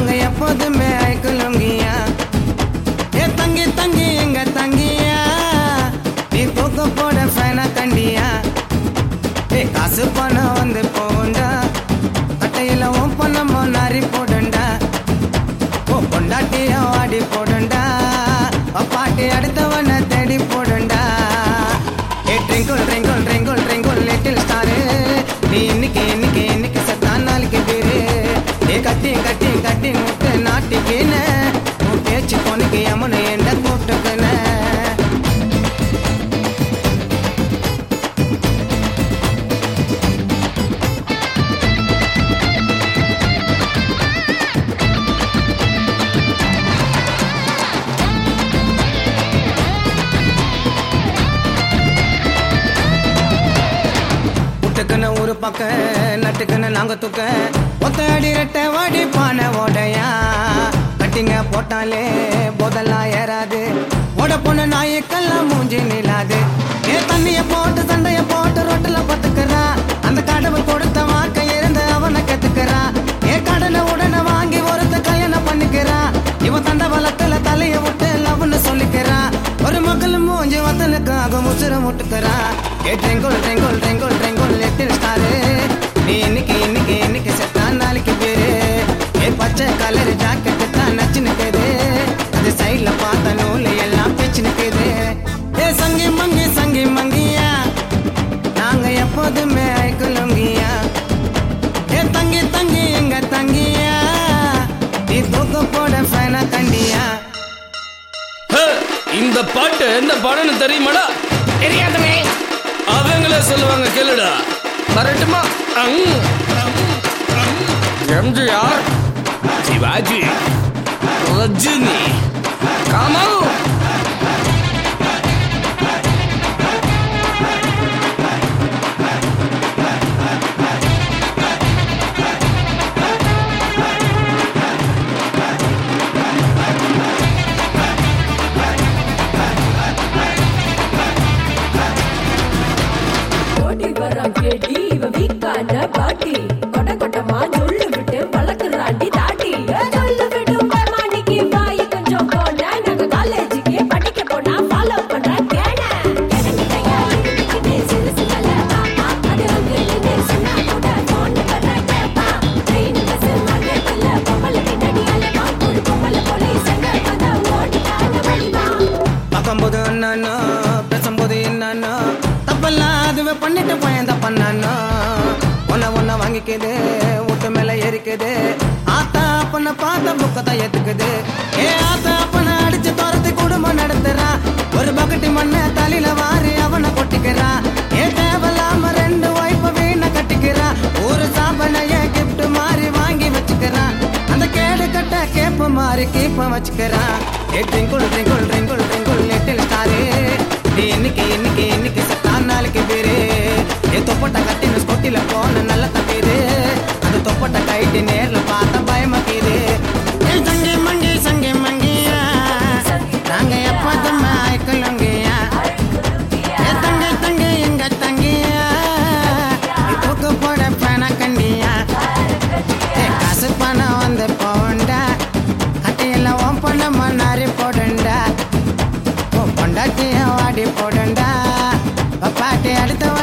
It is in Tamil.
நாங்க எப்போதுமே ஐக்குலுங்கியா ஏ தங்கி தங்கி எங்க தங்கியா நீ தூக்க போட ஃபேனா கண்டியா ஏ காசு பணம் வந்து போண்டா கட்டையில உன் பணமோ நாரி போடண்டா ஓ பொண்டாட்டிய ஆடி போடண்டா பாட்டி அடுத்தவனை தேடி போடண்டா ஏ twinkle twinkle twinkle twinkle little star நீ இன்னைக்கு இன்னைக்கு இன்னைக்கு செத்தான் நாளைக்கு பேரு ஏ கட்டி கட்டி கட்டி முட்டு நாட்டிக்கின உன் பேச்சு பொண்ணுக்கு யமுனை என்ன கூப்பிட்டுக்கின புட்டுக்குன்னு ஒரு பக்கம் நட்டுக்குன்னு நாங்க தூக்க ஒத்த அடி ரெட்ட வாடி பானை ஓடையா கட்டிங்க போட்டாலே போதெல்லாம் ஏறாது ஓட பொண்ணு நாயக்கெல்லாம் மூஞ்சி நிலாது ஏ தண்ணிய போட்டு சண்டைய போட்டு ரொட்டுல பத்துக்கிறா அந்த கடவுள் கொடுத்த வாக்க இருந்து அவனை கத்துக்கிறா ஏ கடனை உடனே வாங்கி ஒருத்த கல்யாணம் பண்ணிக்கிறா இவன் தண்டவளத்துல தலைய விட்டு லவ்னு சொல்லிக்கிறா ஒரு மகள் மூஞ்சி வத்தலுக்காக முசுர முட்டுக்கிறா ஏ ட்ரெங்குள் ட்ரெங்குள் ட்ரெங்குள் ட்ரெங்குள் லிட்டில் ஸ்டாரு நீ இன்னைக்கு இன்னைக்கு இன்னைக்கு செத்தா நாளைக்கு பேரு ஏ பச்சை கலர் ஜாக்கெட் தான் நச்சு நிக்குது அது சைட்ல பார்த்த நூல் எல்லாம் பிச்சு நிக்குது ஏ சங்கி மங்கி சங்கி மங்கியா நாங்க எப்போதுமே ஐக்குலுங்கியா ஏ தங்கி தங்கி எங்க தங்கியா நீ தூக்க போட ஃபேனா கண்டியா ஹே, இந்த பாட்டு எந்த பாடம்னு தெரியுமாடா தெரியாதமே அவங்களே சொல்லுவாங்க கேளுடா வரட்டுமா அங். எம்ஜிஆர் சிவாஜி ரஜினி கமல் ஓடி வரான் கேடி இவ வீக்கான பாட்டி கொட கொட்டமா சொல்லு விட்டு பழக்குறாண்டி தாட்டி சொல்லு விட்டு மாணிக்கு வாய் கொஞ்சம் போன நாங்க காலேஜுக்கு படிக்க போனா ஃபாலோ பண்ற கேன கேனங்கிட்டயா இருக்கு சிறு சில மாமா அது வந்து நின்னு சொன்னா கூட போன் வர கேப்பா ட்ரெயின் பஸ் மார்க்கெட்ல பொம்பளை பின்னாடி அலைவா ஒரு பொம்பளை போலீஸ் அங்க வந்தா ஓடிட்டான வழிவா பார்க்கும்போது என்னன்னா பேசும்போது என்னன்னா தப்பெல்லாம் அதுவே பண்ணிட்டு பயந்த பண்ணானா ஒன்ன ஒன்ன வாங்கிக்குது வீட்டு மேல ஏறிக்குது ஆத்தா அப்பனை பார்த்த புக்கத்தை ஏத்துக்குது ஏ ஆத்தா அப்பனை அடிச்சு துரத்தி குடும்பம் நடத்துறா ஒரு பக்கெட்டு மண்ணை தலையில வாரி அவனை கொட்டிக்கிறா ஏ தேவையில்லாம ரெண்டு ஒய்ஃப வீணை கட்டிக்கிறா ஒரு சாப்பனைய கிஃப்ட் மாதிரி வாங்கி வச்சுக்கிறா அந்த கேடு கட்ட கேப்ப மாதிரி கீப்ப வச்சுக்கிறா ஏ twinkle twinkle twinkle twinkle little star நீ இன்னைக்கு இன்னைக்கு இன்னைக்கு செத்தான் நாளைக்கு பேரு ஏ தொப்பட்ட கட்டின ஸ்கொட்டில போன நல்ல தப்பீரு அந்த தொப்பட்ட கைட்டு நேர்ல பார்த்த பயமாக்கிது ஏ சங்கி மங்கி சங்கி மங்கியா நாங்க எப்போதும் ஐக்கலுங்கியா ஏ தங்கி தங்கி எங்க தங்கியா நீ தூக்கு போட பண கண்டியா ஏ காசு பணம் வந்து போண்டா கட்டையில உன் பணம் மண்ணாரி போடண்டா உன் பொண்டாட்டிய வாடி போடண்டா பாட்டி அடுத்த